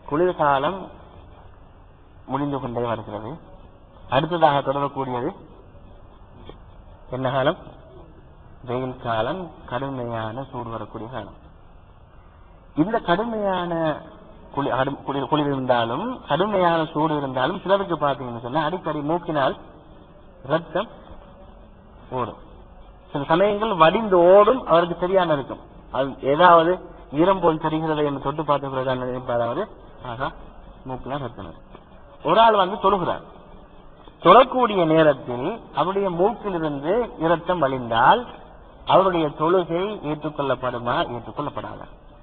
குளிர்காலம் முடிந்து கொண்டே வருகிறது அடுத்ததாக தொடரக்கூடியது என்ன காலம் வெயில் காலம் கடுமையான சூடு வரக்கூடிய காலம் இந்த கடுமையான குளி- கடும்- குளிர் குளிர் இருந்தாலும் கடுமையான சூடு இருந்தாலும் சிலருக்கு பார்த்தீங்கன்னு சொன்னா அடிக்கடி மூக்கினால் ரத்தம் ஓடும் சில சமயங்கள் வடிந்து ஓடும் அவருக்கு தெரியாம இருக்கும் அது ஏதாவது ஈரம் போல் தெரிகிறது என்று தொட்டு பார்த்த பிறகுதான் நினைப்பாராவது ஆகா மூக்கினால் ரத்தம் வருது. ஒரு ஆள் வந்து தொழுகிறார் தொழக்கூடிய நேரத்தில் அவருடைய மூக்கிலிருந்து இரத்தம் வழிந்தால் அவருடைய தொழுகை ஏற்றுக்கொள்ளப்படுமா ஏற்றுக்கொள்ளப்படாதா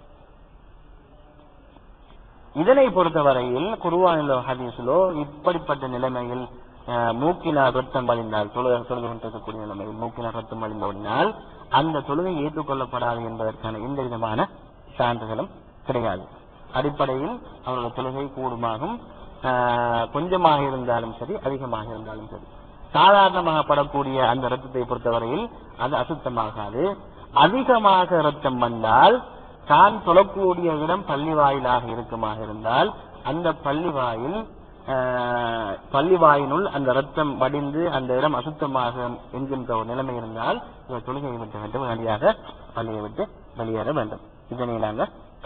இதனை பொறுத்தவரையில் குருவானிலோ ஹதீஸிலோ இப்படிப்பட்ட நிலைமையில் அஹ், மூக்கினால் ரத்தம் வழிந்தால் தொழுகை தொழுகை கொண்டிருக்கக்கூடிய நிலைமையில் மூக்கினால் ரத்தம் வழிந்தோடினால் அந்த தொழுகை ஏற்றுக்கொள்ளப்படாது என்பதற்கான எந்த விதமான சான்றுகளும் கிடையாது அடிப்படையில் அவருடைய தொழுகை கூடுமாகும் ஆஹ், கொஞ்சமாக இருந்தாலும் சரி அதிகமாக இருந்தாலும் சரி சாதாரணமாக படக்கூடிய அந்த ரத்தத்தை பொறுத்தவரையில் அது அசுத்தமாகாது அதிகமாக ரத்தம் வந்தால் தான் தொழக்கூடிய இடம் பள்ளி வாயிலாக இருக்குமாக இருந்தால் அந்த பள்ளி வாயில் ஆஹ், பள்ளி வாயினுள் அந்த ரத்தம் வடிந்து அந்த இடம் அசுத்தமாக என்கின்ற ஒரு நிலைமை இருந்தால் இவர் தொழுகையை விட்டு விட்டு வழியாக பள்ளியை விட்டு வெளியேற வேண்டும் இதனை நாங்கள்